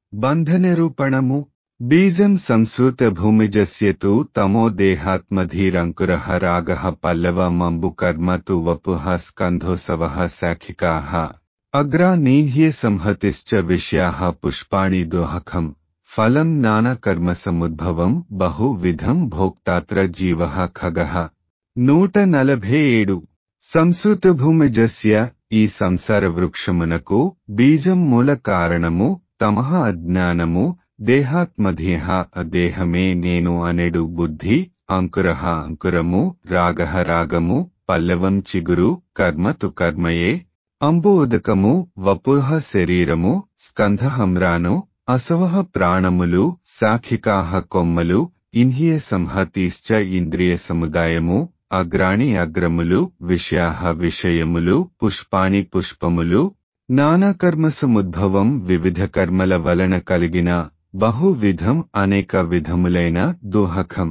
బంధనిరూపణము బీజం సంసృత భూమిజస్యతు తమో దేహాత్మధీరంకుర రాగ పల్లవ మంబు కర్మ తు వపుః స్కంధోసవ శాఖికాః అగ్రా నీహ్య సంహతిశ్చ విషయాః పుష్పాణి దోహకం ఫలం నానకర్మసముద్భవం బహువిధం భోక్తాత్ర జీవః ఖగః నూట నలభై ఏడు సంసృత భూమిజస్య ఈ సంసార వృక్షమునకు బీజం మూల కారణము తమః అజ్ఞానము దేహాత్మధేహ దేహమే నేను అనెడు బుద్ధి అంకురః అంకురము రాగః రాగము పల్లవం చిగురు కర్మ తు కర్మయే అంబు ఉదకము వపుః శరీరము స్కంధహమ్రాను అసవః ప్రాణములు సాఖికాహ కొమ్మలు ఇన్హియ సంహతిశ్చ ఇంద్రియ సముదాయము అగ్రాణి అగ్రములు విషయాహ విషయములు పుష్పాణి పుష్పములు నానా కర్మసముద్భవం వివిధ కర్మల వలన కలిగిన బహువిధం అనేక విధములైన దోహకం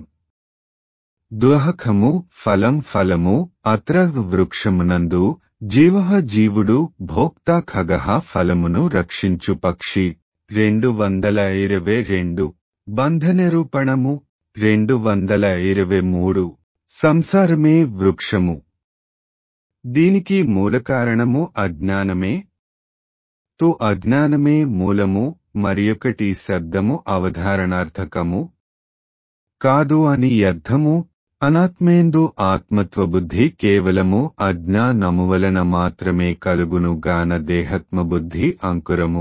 దోహకము ఫలం ఫలము అత్ర వృక్షమునందు జీవ జీవుడు భోక్త ఖగ ఫలమును రక్షించు పక్షి రెండు వందల ఇరవై రెండు బంధ నిరూపణము రెండు వందల ఇరవై మూడు సంసారమే వృక్షము దీనికి మూల కారణము అజ్ఞానమే తో అజ్ఞానమే మూలము మరియొకటి శబ్దము అవధారణార్థకము కాదు అని అర్థము అనాత్మేందు ఆత్మత్వబుద్ధి కేవలము అజ్ఞానము వలన మాత్రమే కలుగును గాన దేహత్మబుద్ధి అంకురము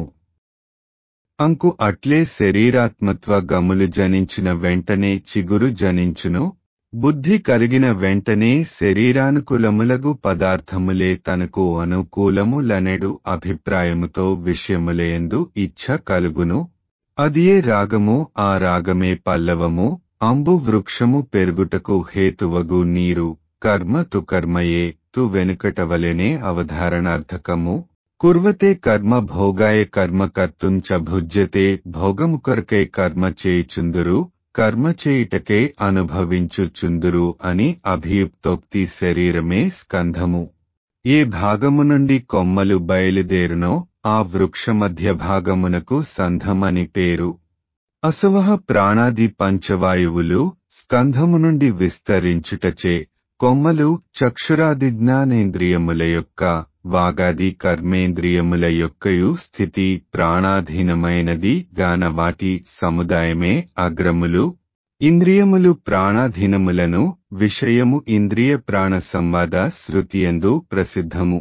అంకు అట్లే శరీరాత్మత్వ గములు జనించిన వెంటనే చిగురు జనించును బుద్ధి కలిగిన వెంటనే శరీరానుకూలములగు పదార్థములే తనకు అనుకూలములనెడు అభిప్రాయముతో విషయములేందు ఇచ్ఛ కలుగును అదియే రాగము ఆ రాగమే పల్లవము అంబు వృక్షము పెరుగుటకు హేతువగు నీరు కర్మ తు కర్మయే తు వెనుకటవలెనే అవధారణార్థకము కుర్వతే కర్మ భోగాయ కర్మ కర్తుం చ భుజ్యతే భోగము కొరకై కర్మ చేయుచుందురు కర్మ చేయుటకే అనుభవించుచుందురు అని అభియుక్తోక్తి శరీరమే స్కంధము ఏ భాగము నుండి కొమ్మలు బయలుదేరునో ఆ వృక్ష మధ్య భాగమునకు సంధమని పేరు అసవహ ప్రాణాది పంచవాయువులు స్కంధము నుండి విస్తరించుటచే కొమ్మలు చక్షురాది జ్ఞానేంద్రియముల యొక్క వాగాది కర్మేంద్రియముల యొక్కయు స్థితి ప్రాణాధీనమైనది గాన వాటి సముదాయమే అగ్రములు ఇంద్రియములు ప్రాణాధీనములను విషయము ఇంద్రియ ప్రాణ సంవాద శృతియందు ప్రసిద్ధము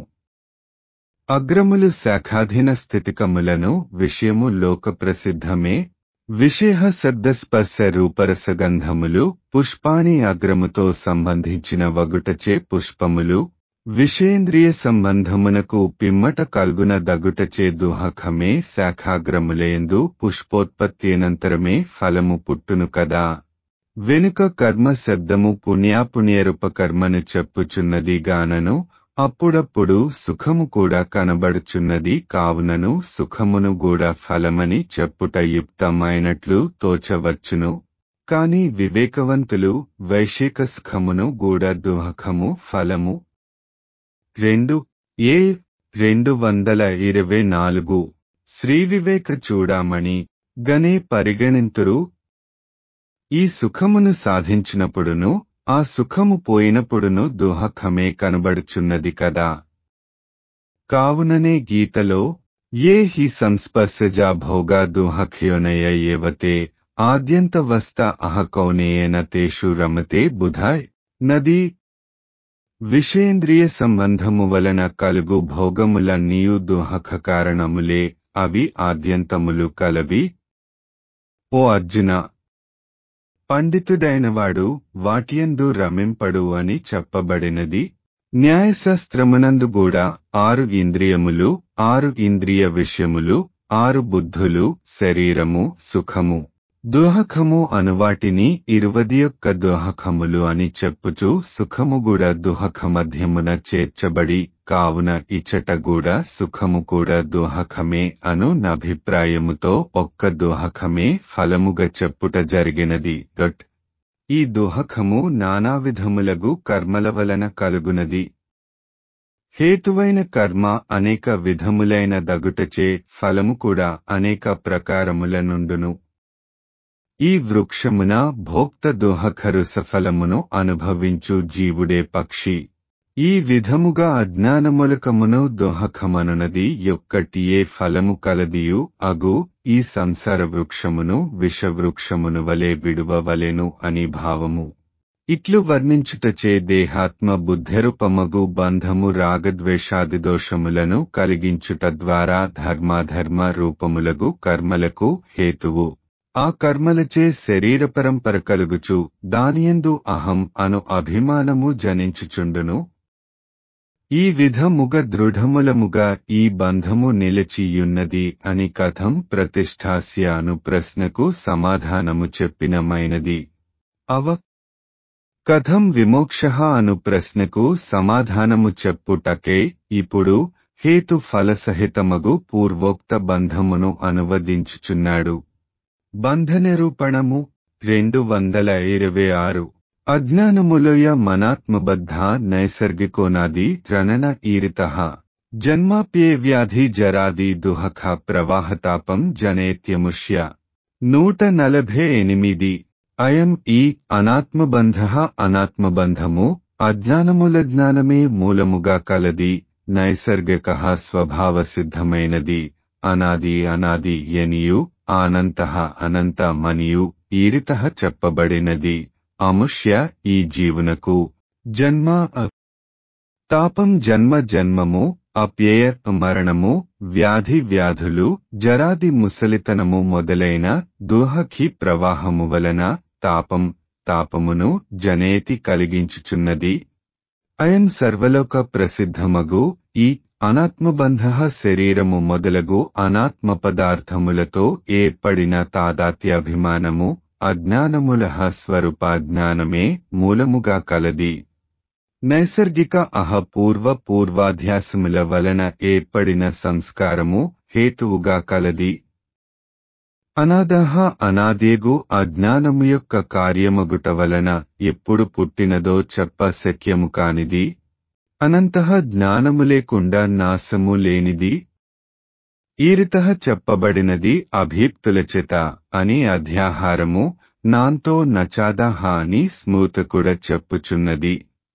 అగ్రములు శాఖాధీన స్థితికములను విషయము లోక ప్రసిద్ధమే విషయ శబ్దస్పర్శ రూపరసగంధములు పుష్పాణి అగ్రముతో సంబంధించిన వగుటచే పుష్పములు విషేంద్రియ సంబంధమునకు పిమ్మట కల్గున దగుటచే దుహకమే శాఖాగ్రములేందు పుష్పోత్పత్తినంతరమే ఫలము పుట్టును కదా వెనుక కర్మ శబ్దము పుణ్యాపుణ్యరూపకర్మను చెప్పుచున్నది గానను అప్పుడప్పుడు సుఖము కూడా కనబడుచున్నది కావునను సుఖమును కూడా ఫలమని చెప్పుట యుక్తమైనట్లు తోచవచ్చును కాని వివేకవంతులు వైశిక సుఖమును కూడా దుహకము ఫలము రెండు ఏ రెండు వందల ఇరవై నాలుగు శ్రీ వివేక చూడామణి గనే పరిగణింతురు ఈ సుఖమును సాధించినప్పుడును ఆ సుఖము పోయినప్పుడును దుహకమే కనబడుచున్నది కదా కావుననే గీతలో ఏ హి సంస్పర్శజా భోగా దుహఖ్యోనయ ఏవతే ఆద్యంతవస్త అహకౌనేయన తేషు రమతే బుధాయ్ నది విషేంద్రియ సంబంధము వలన కలుగు భోగములన్నీయు దుహక కారణములే అవి ఆద్యంతములు కలవి ఓ అర్జున పండితుడైనవాడు వాటియందు రమింపడు అని చెప్పబడినది న్యాయశాస్త్రమునందు కూడా ఆరు ఇంద్రియములు ఆరు ఇంద్రియ విషయములు ఆరు బుద్ధులు శరీరము సుఖము దుహకము అనువాటిని ఇరువది యొక్క దుహకములు అని చెప్పుచు సుఖము కూడా దుహక మధ్యమున చేర్చబడి కావున ఇచ్చట కూడా సుఖము కూడా దుహకమే అను నభిప్రాయముతో ఒక్క దుహకమే ఫలముగా చెప్పుట జరిగినది దట్ ఈ దుహకము నానా విధములగు కర్మల వలన కలుగునది హేతువైన కర్మ అనేక విధములైన దగుటచే ఫలము కూడా అనేక ప్రకారముల నుండును ఈ వృక్షమున భోక్త దోహకరు సఫలమును అనుభవించు జీవుడే పక్షి ఈ విధముగా అజ్ఞానములకమును దోహకమనునది యొక్కటియే ఫలము కలదియు అగు ఈ సంసార వృక్షమును విషవృక్షమును వలె విడువవలెను అని భావము ఇట్లు వర్ణించుటచే దేహాత్మ బుద్ధరూపమగు బంధము రాగద్వేషాది దోషములను కలిగించుట ద్వారా ధర్మాధర్మ రూపములగు కర్మలకు హేతువు ఆ కర్మలచే శరీర పరంపర కలుగుచు దానియందు అహం అను అభిమానము జనించుచుండును ఈ విధముగ దృఢములముగా ఈ బంధము నిలిచియున్నది అని కథం ప్రతిష్టాస్య అను ప్రశ్నకు సమాధానము చెప్పినమైనది అవ కథం విమోక్ష అను ప్రశ్నకు సమాధానము చెప్పుటకే ఇప్పుడు హేతు ఫలసహితమగు పూర్వోక్త బంధమును అనువదించుచున్నాడు బంధనిరూపణము రెండు వందల ఇరవై ఆరు అజ్ఞానములయ మనాత్మబద్ధ నైసర్గికోనాది రణన ఈరిత జన్మాప్యే వ్యాధి జరాది దుహఖ ప్రవాహతాపం జనేత్యముష్య నూట నలభై ఎనిమిది అయం ఈ అనాత్మబంధ అనాత్మబంధము అజ్ఞానముల జ్ఞానమే మూలముగా కలది నైసర్గిక స్వభావసిద్ధమైనది అనాది అనాది ఎనియు అనంత అనంత మనియు ఈరిత చెప్పబడినది అముష్య ఈ జీవునకు జన్మ తాపం జన్మ జన్మము అప్యయ మరణము వ్యాధి వ్యాధులు జరాది ముసలితనము మొదలైన దుహఖి ప్రవాహము వలన తాపం తాపమును జనేతి కలిగించుచున్నది అయం సర్వలోక ప్రసిద్ధమగు ఈ అనాత్మబంధ శరీరము మొదలగు అనాత్మ పదార్థములతో ఏర్పడిన తాదాత్యాభిమానము అజ్ఞానముల స్వరూపాజ్ఞానమే మూలముగా కలది నైసర్గిక అహ పూర్వ పూర్వాధ్యాసముల వలన ఏర్పడిన సంస్కారము హేతువుగా కలది అనాదహ అనాదేగు అజ్ఞానము యొక్క కార్యమగుట వలన ఎప్పుడు పుట్టినదో చెప్ప శక్యము కానిది అనంతః జ్ఞానము లేకుండా నాశము లేనిది ఈరిత చెప్పబడినది అభీప్తుల చేత అని అధ్యాహారము నాంతో నచాదహ అని స్మృత కూడా చెప్పుచున్నది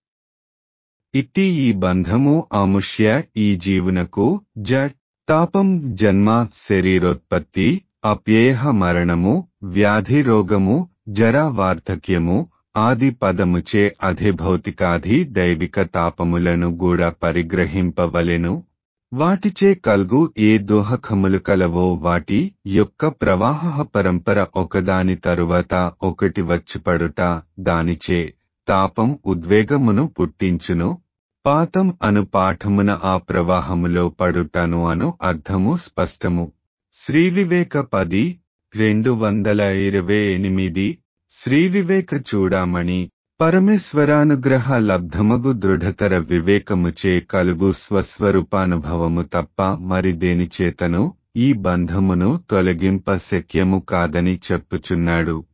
ఇట్టి ఈ బంధము అముష్య ఈ జీవునకు జ తాపం జన్మ శరీరోత్పత్తి అప్యేహ మరణము వ్యాధి రోగము జరా వార్ధక్యము ఆది పదముచే అధిభౌతికాధి దైవిక తాపములను కూడా పరిగ్రహింపవలెను వాటిచే కల్గు ఏ దోహకములు కలవో వాటి యొక్క ప్రవాహ పరంపర ఒకదాని తరువాత ఒకటి వచ్చిపడుట దానిచే తాపం ఉద్వేగమును పుట్టించును పాతం అను పాఠమున ఆ ప్రవాహములో పడుటను అను అర్థము స్పష్టము శ్రీవివేక పది రెండు వందల ఇరవై ఎనిమిది శ్రీవివేక చూడామణి పరమేశ్వరానుగ్రహ లబ్ధమగు దృఢతర వివేకముచే కలుగు స్వస్వరూపానుభవము తప్ప మరి దేనిచేతను ఈ బంధమును తొలగింప శక్యము కాదని చెప్పుచున్నాడు